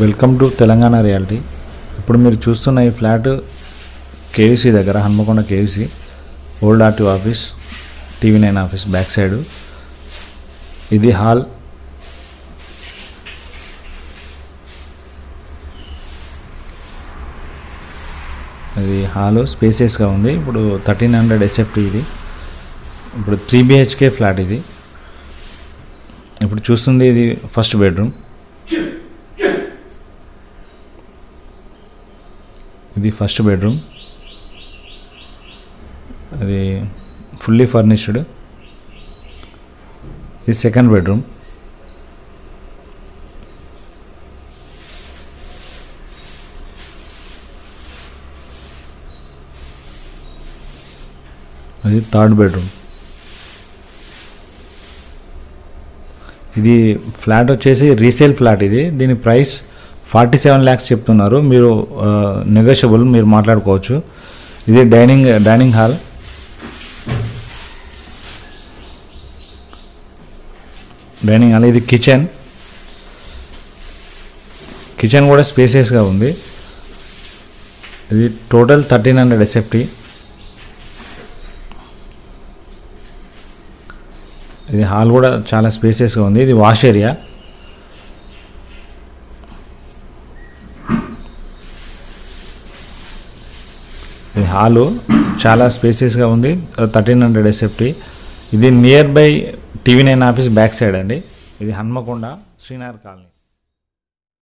welcome to Telangana reality ఇప్పుడు మీరు చూస్తున్న ఈ ఫ్లాట్ కేవీసీ దగ్గర Hanmakonda KVC old RT office TV nine office back side ఇది హాల్ ఇది హాల్ స్పేసియస్గా ఉంది ఇప్పుడు థర్టీన్ హండ్రెడ్ ఎస్ఎఫ్టీ ఇది ఇప్పుడు త్రీ బిహెచ్కే ఫ్లాట్ ఇది ఇప్పుడు చూస్తుంది ఇది ఫస్ట్ బెడ్రూమ్ ఇది ఫస్ట్ బెడ్రూమ్ అది ఫుల్లీ ఫర్నిష్డ్ ఇది సెకండ్ బెడ్రూమ్ అది థర్డ్ బెడ్రూమ్ ఇది ఫ్లాట్ వచ్చేసి రీసేల్ ఫ్లాట్ ఇది దీని ప్రైస్ ఫార్టీ సెవెన్ ల్యాక్స్ చెప్తున్నారు మీరు నెగోషియబుల్ మీరు మాట్లాడుకోవచ్చు ఇది dining dining hall dining hall ఇది కిచెన్ కిచెన్ కూడా స్పేసియస్గా ఉంది ఇది టోటల్ థర్టీన్ హండ్రెడ్ ఎస్ఎఫ్టీ ఇది హాల్ కూడా చాలా స్పేసియస్గా ఉంది ఇది వాష్ ఏరియా ఇది హాలు చాలా స్పేసియస్గా ఉంది థర్టీన్ హండ్రెడ్ ఎస్ఎఫ్టీ ఇది near by TV nine office back side అండి ఇది హన్మకొండ శ్రీనగర్ కాలనీ